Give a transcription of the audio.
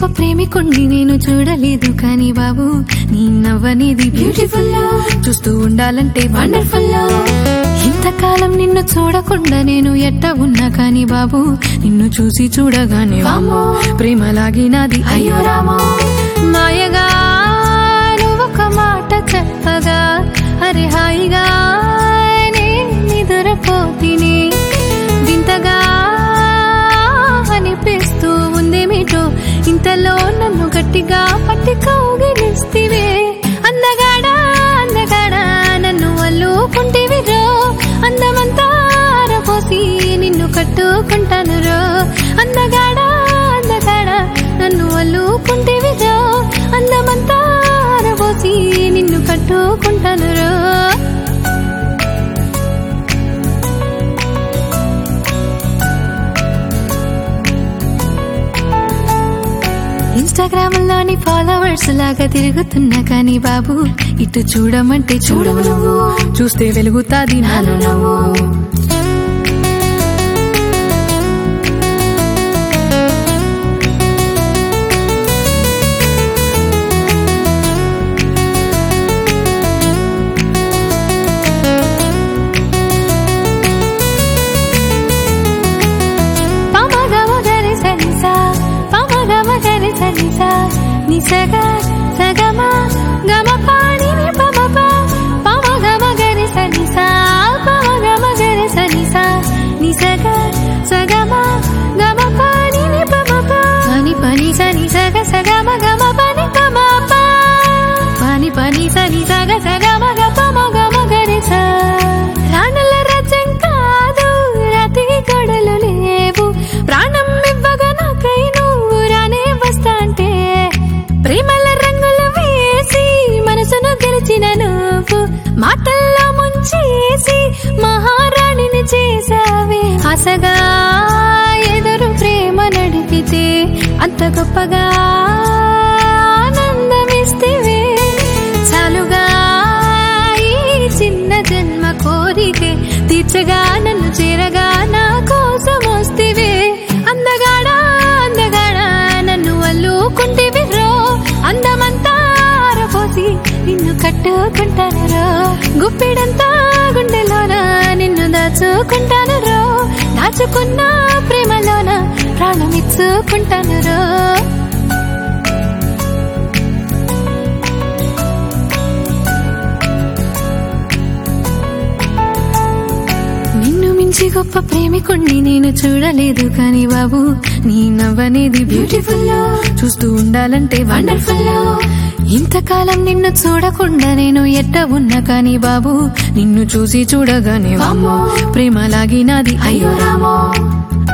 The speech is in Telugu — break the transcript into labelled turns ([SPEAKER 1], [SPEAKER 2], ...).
[SPEAKER 1] గొప్ప ప్రేమికుణ్ణి నేను చూడలేదు కానీ బాబు నీ నవ్వనేది బ్యూటిఫుల్ చూస్తూ ఉండాలంటే వండర్ఫుల్ ఇంతకాలం నిన్ను చూడకుండా నేను ఎట్ట ఉన్నా కానీ బాబు నిన్ను చూసి చూడగానే వామ్మో ప్రేమ లాగినది అయ్యో రామో మాయగా నువ్వొక మాట చెప్పగా అరే హాయిగా నే నిద్రపోతిని వింతగా అనిపిస్తూ ఉందేమిటో ఇంతలో నన్ను గట్టిగా పట్టి కౌగిలిస్తివే అందగాడా అందగాడా నన్ను అల్లుకుంటేవి రో అందమంతా ఆరపోసి నిన్ను కట్టుకుంటాను రో అందగాడా అందగాడా నన్ను అల్లుకుంటేవి రో అందమంతా ఆరపోసి నిన్ను కట్టుకుంటాను రో ఇన్స్టాగ్రామ్ లోని ఫాలోవర్స్ లాగా తిరుగుతున్నా కానీ బాబు ఇటు చూడమంటే చూడవు నువ్వు చూస్తే వెలుగుతాది నాను నువ్వు పమగమగరి సరిసా పమగమగరి సరిసా నిసగ సగమ గమ పాని ని పమప పమగమగరి సరిసా పమగమగరి సరిసా నిసగ సగమ గమ పాని ని పమప పని పని సని సగ సగమ గమ పని పమప పని పని సని సగ సగమ గ పమగమగరి సా రాణుల రచం కాదు రాతి గొడలు లేవు ప్రాణం ఇవ్వగా నాకై నువ్వు రానే వస్తాంటే ప్రేమల రంగులు వేసి మనసును గెలిచిన నువ్వు మాటల్లో ముంచేసి మహారాణిని చేసావే ఆశగా ఎదురు ప్రేమ నడిపితే అంత గొప్పగా ఆనందమిస్తేవే చాలుగా ఈ చిన్న జన్మ కోరికే తీర్చగా నన్ను చేరగా నా కోసం వస్తేవే అందగాడా అందగాడా నన్ను అల్లుకుంటేవి రో అందమంతా ఆరపోసి నిన్ను కట్టుకుంటాను రో గుప్పిడంతా గుండెలోన నిన్ను దాచుకుంటాను రో దాచుకున్న ప్రేమలోన ప్రాణం ఇచ్చుకుంటాను రో నిన్ను మించి గొప్ప ప్రేమికుణ్ణి నేను చూడలేదు కానీ బాబు నీ నవ్వనేది బ్యూటిఫుల్ చూస్తూ ఉండాలంటే వండర్ఫుల్ ఇంతకాలం నిన్ను చూడకుండా నేను ఎట్ట ఉన్నా కానీ బాబు నిన్ను చూసి చూడగానే వామ్మో ప్రేమ లాగినది అయ్యో రామో